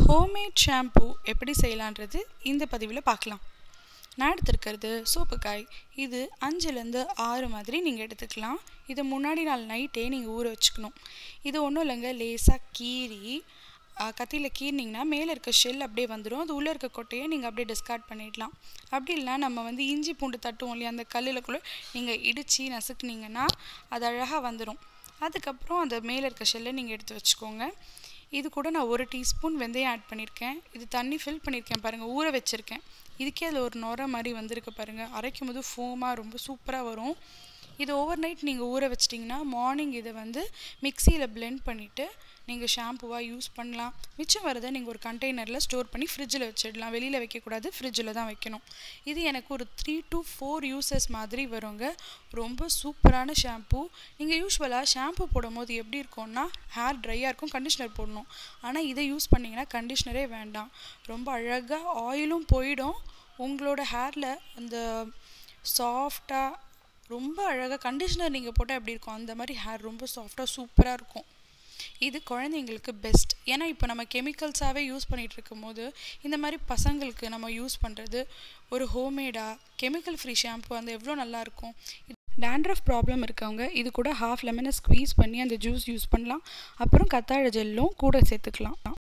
homemade shampoo எப்படி செய்யலான்றது இந்த பதிவில் பார்க்கலாம் நான் எடுத்திருக்கிறது சோப்புக்காய் இது அஞ்சுலேருந்து ஆறு மாதிரி நீங்கள் எடுத்துக்கலாம் இதை முன்னாடி நாள் நைட்டே நீங்கள் ஊற வச்சுக்கணும் இது ஒன்றும் இல்லைங்க லேசாக கீறி கத்தியில் கீறினீங்கன்னா மேலே இருக்க ஷெல் அப்படியே வந்துடும் அது உள்ளே இருக்க கொட்டையை நீங்கள் அப்படியே டிஸ்கார்ட் பண்ணிடலாம் அப்படி இல்லைனா நம்ம வந்து இஞ்சி பூண்டு தட்டுவோம் இல்லையா அந்த கல்லுலக்குள்ளே நீங்கள் இடித்து நசுக்குனீங்கன்னா அது அழகாக வந்துடும் அதுக்கப்புறம் அந்த மேலே இருக்க ஷெல்லை நீங்கள் எடுத்து வச்சுக்கோங்க இது கூட நான் ஒரு டீஸ்பூன் வெந்தயம் ஆட் பண்ணியிருக்கேன் இது தண்ணி ஃபில் பண்ணியிருக்கேன் பாருங்கள் ஊற வச்சுருக்கேன் இதுக்கே அதில் ஒரு நுர மாதிரி வந்திருக்கு பாருங்கள் அரைக்கும் போது ஃபோமாக ரொம்ப சூப்பராக வரும் இது ஓவர் நைட் நீங்கள் ஊற வச்சிட்டிங்கன்னா மார்னிங் இதை வந்து மிக்சியில் பிளெண்ட் பண்ணிவிட்டு நீங்கள் ஷாம்புவாக யூஸ் பண்ணலாம் மிச்சம் வரதை நீங்கள் ஒரு கண்டெய்னரில் ஸ்டோர் பண்ணி ஃப்ரிட்ஜில் வச்சிடலாம் வெளியில் வைக்கக்கூடாது ஃப்ரிட்ஜில் தான் வைக்கணும் இது எனக்கு ஒரு த்ரீ டு ஃபோர் யூசஸ் மாதிரி வருங்க ரொம்ப சூப்பரான ஷாம்பு நீங்கள் யூஸ்வலாக ஷாம்பு போடும்போது எப்படி இருக்கும்னா ஹேர் ட்ரையாக இருக்கும் கண்டிஷ்னர் போடணும் ஆனால் இதை யூஸ் பண்ணிங்கன்னா கண்டிஷ்னரே வேண்டாம் ரொம்ப அழகாக ஆயிலும் போயிடும் உங்களோட ஹேரில் அந்த சாஃப்டாக ரொம்ப அழகாக கண்டிஷ்னர் நீங்கள் போட்டால் எப்படி இருக்கும் அந்த மாதிரி ஹேர் ரொம்ப சாஃப்டாக சூப்பராக இருக்கும் இது குழந்தைங்களுக்கு பெஸ்ட் ஏன்னா இப்போ நம்ம கெமிக்கல்ஸாகவே யூஸ் பண்ணிகிட்டு இருக்கும் போது இந்த மாதிரி பசங்களுக்கு நம்ம யூஸ் பண்ணுறது ஒரு ஹோம்மேடாக கெமிக்கல் ஃப்ரீ ஷாம்பு அந்த எவ்வளோ நல்லாயிருக்கும் டேண்ட்ரஃப் ப்ராப்ளம் இருக்கவங்க இது கூட ஹாஃப் லெமனை ஸ்க்வீஸ் பண்ணி அந்த ஜூஸ் யூஸ் பண்ணலாம் அப்புறம் கத்தாழை ஜெல்லும் கூட சேர்த்துக்கலாம்